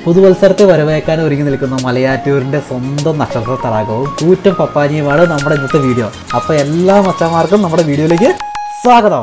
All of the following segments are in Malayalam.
പുതുവത്സരത്തെ വരവേക്കാൻ ഒരുങ്ങി നിൽക്കുന്ന മലയാറ്റൂരിൻ്റെ സ്വന്തം നക്ഷത്ര തടാകവും കൂറ്റൻ പപ്പാനിയുമാണ് നമ്മുടെ ഇന്നത്തെ വീഡിയോ അപ്പോൾ എല്ലാ മച്ചന്മാർക്കും നമ്മുടെ വീഡിയോയിലേക്ക് സ്വാഗതം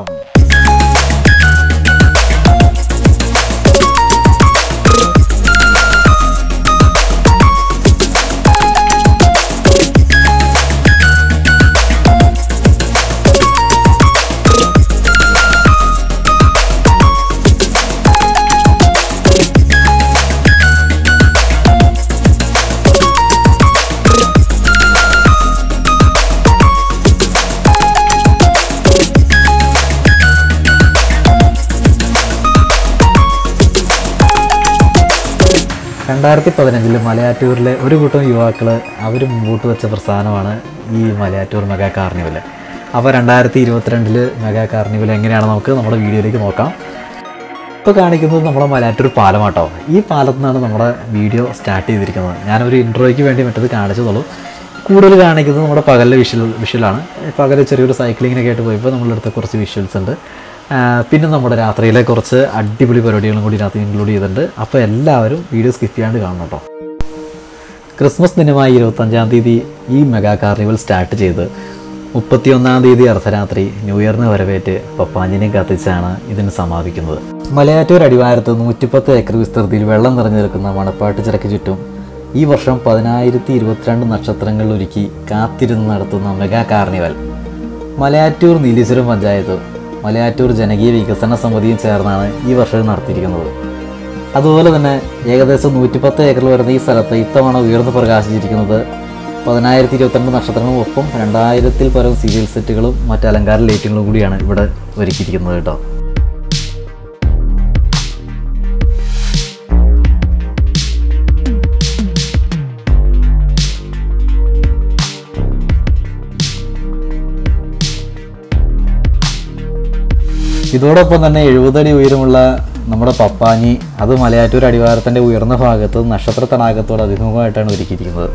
രണ്ടായിരത്തി പതിനഞ്ചിൽ മലയാറ്റൂരിലെ ഒരു കൂട്ടം യുവാക്കൾ അവർ മുമ്പോട്ട് വെച്ച പ്രസ്ഥാനമാണ് ഈ മലയാറ്റൂർ മെഗാ കാർണിവൽ അപ്പോൾ രണ്ടായിരത്തി ഇരുപത്തിരണ്ടിൽ മെഗാ കാർണിവൽ എങ്ങനെയാണ് നമുക്ക് നമ്മുടെ വീഡിയോയിലേക്ക് നോക്കാം ഇപ്പോൾ കാണിക്കുന്നത് നമ്മുടെ മലയാറ്റൂർ പാലമാട്ടോ ഈ പാലത്തു നിന്നാണ് നമ്മുടെ വീഡിയോ സ്റ്റാർട്ട് ചെയ്തിരിക്കുന്നത് ഞാനൊരു ഇൻട്രോയ്ക്ക് വേണ്ടി മറ്റത് കാണിച്ചതുള്ളൂ കൂടുതൽ കാണിക്കുന്നത് നമ്മുടെ പകലിലെ വിഷ്വൽ വിഷ്വലാണ് പകൽ ചെറിയൊരു സൈക്ലിങ്ങിനൊക്കെ ആയിട്ട് പോയപ്പോൾ നമ്മളെടുത്ത കുറച്ച് വിഷ്വൽസ് ഉണ്ട് ആ, പിന്നെ നമ്മുടെ രാത്രിയിലെ കുറച്ച് അടിപൊളി പരിപാടികളും കൂടി ഇതിനകത്ത് ഇൻക്ലൂഡ് ചെയ്തിട്ടുണ്ട് അപ്പോൾ എല്ലാവരും വീഡിയോ സ്കിപ്പ് ചെയ്യാണ്ട് കാണണം കേട്ടോ ക്രിസ്മസ് ദിനമായ ഇരുപത്തഞ്ചാം തീയതി ഈ മെഗാ കാർണിവൽ സ്റ്റാർട്ട് ചെയ്ത് മുപ്പത്തിയൊന്നാം തീയതി അർദ്ധരാത്രി ന്യൂ ഇയറിന് വരവേറ്റ് പപ്പാഞ്ചിനെ കത്തിച്ചാണ് ഇതിന് സമാപിക്കുന്നത് മലയാറ്റൂർ അടിവാരത്ത് നൂറ്റിപ്പത്ത് ഏക്കർ വിസ്തൃതിയിൽ വെള്ളം നിറഞ്ഞു നിൽക്കുന്ന മണപ്പാട്ട് ചിറയ്ക്ക് ചുറ്റും ഈ വർഷം പതിനായിരത്തി ഇരുപത്തിരണ്ട് നക്ഷത്രങ്ങൾ ഒരുക്കി കാത്തിരുന്ന് നടത്തുന്ന മെഗാ കാർണിവൽ മലയാറ്റൂർ നീലീശ്വരം പഞ്ചായത്തും മലയാറ്റൂർ ജനകീയ വികസന സമിതിയും ചേർന്നാണ് ഈ വർഷം നടത്തിയിരിക്കുന്നത് അതുപോലെ തന്നെ ഏകദേശം നൂറ്റിപ്പത്ത് ഏക്കറിൽ വരുന്ന ഈ സ്ഥലത്ത് ഇത്തവണ ഉയർന്നു പ്രകാശിച്ചിരിക്കുന്നത് പതിനായിരത്തി ഇരുപത്തിരണ്ട് നക്ഷത്രങ്ങളും ഒപ്പം രണ്ടായിരത്തിൽ പരം സീരിയൽ സെറ്റുകളും മറ്റ് അലങ്കാര ലൈറ്റുകളും കൂടിയാണ് ഇവിടെ ഒരുക്കിയിരിക്കുന്നത് കേട്ടോ ഇതോടൊപ്പം തന്നെ എഴുപതടി ഉയരമുള്ള നമ്മുടെ പപ്പാഞ്ഞി അത് മലയാറ്റൂർ അടിവാരത്തിൻ്റെ ഉയർന്ന ഭാഗത്ത് നക്ഷത്ര തടാകത്തോട് അഭിമുഖമായിട്ടാണ് ഒരുക്കിയിരിക്കുന്നത്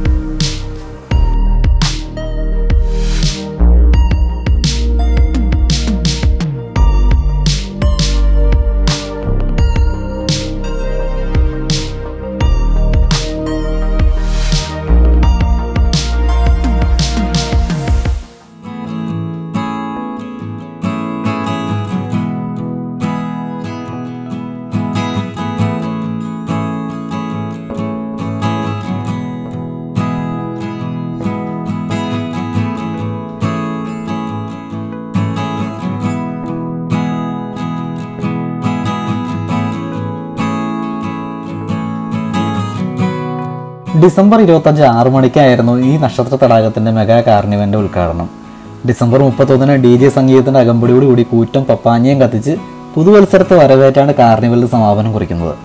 ഡിസംബർ ഇരുപത്തഞ്ച് ആറ് മണിക്കായിരുന്നു ഈ നക്ഷത്ര തടാകത്തിന്റെ മെഗാ കാർണിവന്റെ ഉദ്ഘാടനം ഡിസംബർ മുപ്പത്തൊന്നിന് ഡി ജെ സംഗീതത്തിന്റെ അകമ്പടിയോട് കൂടി കൂറ്റം പപ്പാഞ്ഞയും കത്തിച്ച് പുതുവത്സരത്തെ വരവേറ്റാണ് കാർണിവലിന് സമാപനം കുറിക്കുന്നത്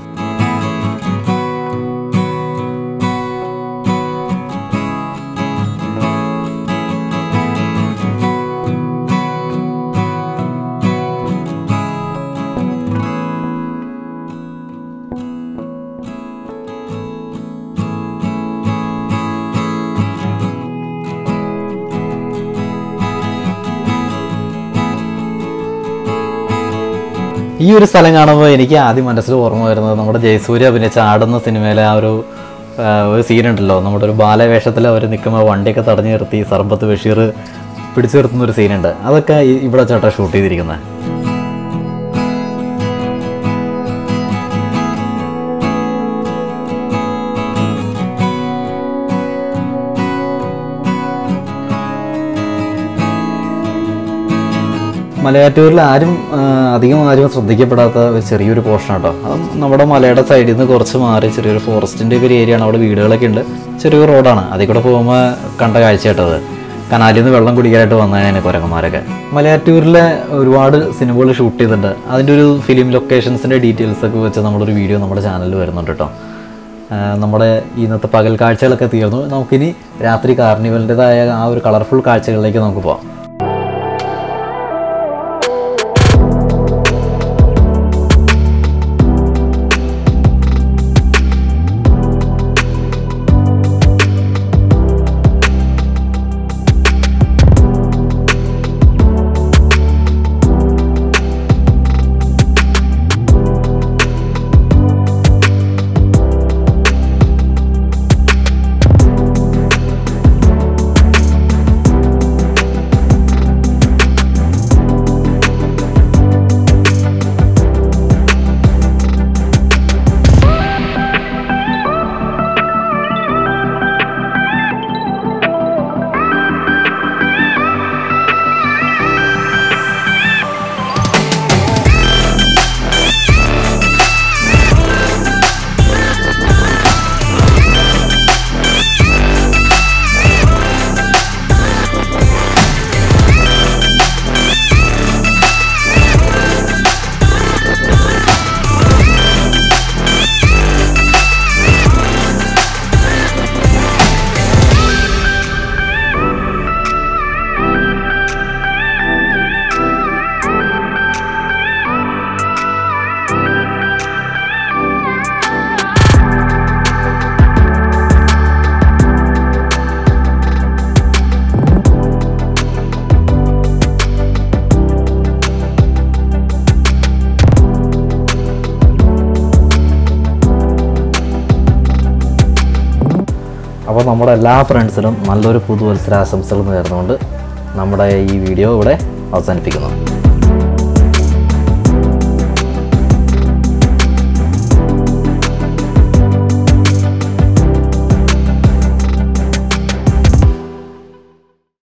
ഈ ഒരു സ്ഥലം കാണുമ്പോൾ എനിക്ക് ആദ്യം മനസ്സിൽ ഓർമ്മ വരുന്നത് നമ്മുടെ ജയസൂര്യ അഭിനയിച്ച ആടുന്ന സിനിമയിലെ ആ ഒരു ആ, ഒരു സീനുണ്ടല്ലോ നമ്മുടെ ഒരു ബാലവേഷത്തിൽ അവർ നിൽക്കുമ്പോൾ വണ്ടിയൊക്കെ തടഞ്ഞു നിർത്തി സർബത്ത് ബഷീർ പിടിച്ചു നിർത്തുന്ന ഒരു സീനുണ്ട് അതൊക്കെ ഈ- ഇവിടെ ചേട്ടാ ഷൂട്ട് ചെയ്തിരിക്കുന്നത് മലയാറ്റൂരിൽ ആരും ആ, അധികം ആരും ശ്രദ്ധിക്കപ്പെടാത്ത ഒരു ചെറിയൊരു പോർഷൻ കേട്ടോ അത് നമ്മുടെ മലയുടെ സൈഡിൽ നിന്ന് കുറച്ച് മാറി ചെറിയൊരു ഫോറസ്റ്റിൻ്റെ ഒരു ഏരിയ ആണ് അവിടെ വീടുകളൊക്കെ ഉണ്ട് ചെറിയൊരു റോഡാണ് അതിൽ കൂടെ പോകുമ്പോൾ കണ്ട കാഴ്ച കേട്ടത് കനാലിൽ നിന്ന് വെള്ളം കുടിക്കാനായിട്ട് വന്നതാണ് കുരങ്ങന്മാരൊക്കെ മലയാറ്റൂരിലെ ഒരുപാട് സിനിമകൾ ഷൂട്ട് ചെയ്തിട്ടുണ്ട് അതിൻ്റെ ഒരു ഫിലിം ലൊക്കേഷൻസിൻ്റെ ഡീറ്റെയിൽസ് ഒക്കെ വെച്ച് നമ്മളൊരു വീഡിയോ നമ്മുടെ ചാനലിൽ വരുന്നുണ്ട് കേട്ടോ ആ, നമ്മുടെ ഇന്നത്തെ പകൽ കാഴ്ചകളൊക്കെ തീർന്നു നമുക്കിനി രാത്രി കാർണിവലിൻ്റെതായ ആ ഒരു കളർഫുൾ കാഴ്ചകളിലേക്ക് നമുക്ക് പോകാം നമ്മുടെ എല്ലാ ഫ്രണ്ട്സിനും നല്ലൊരു പുതുവത്സര ആശംസകൾ നേർന്നുകൊണ്ട് നമ്മുടെ ഈ വീഡിയോ ഇവിടെ അവസാനിപ്പിക്കുന്നു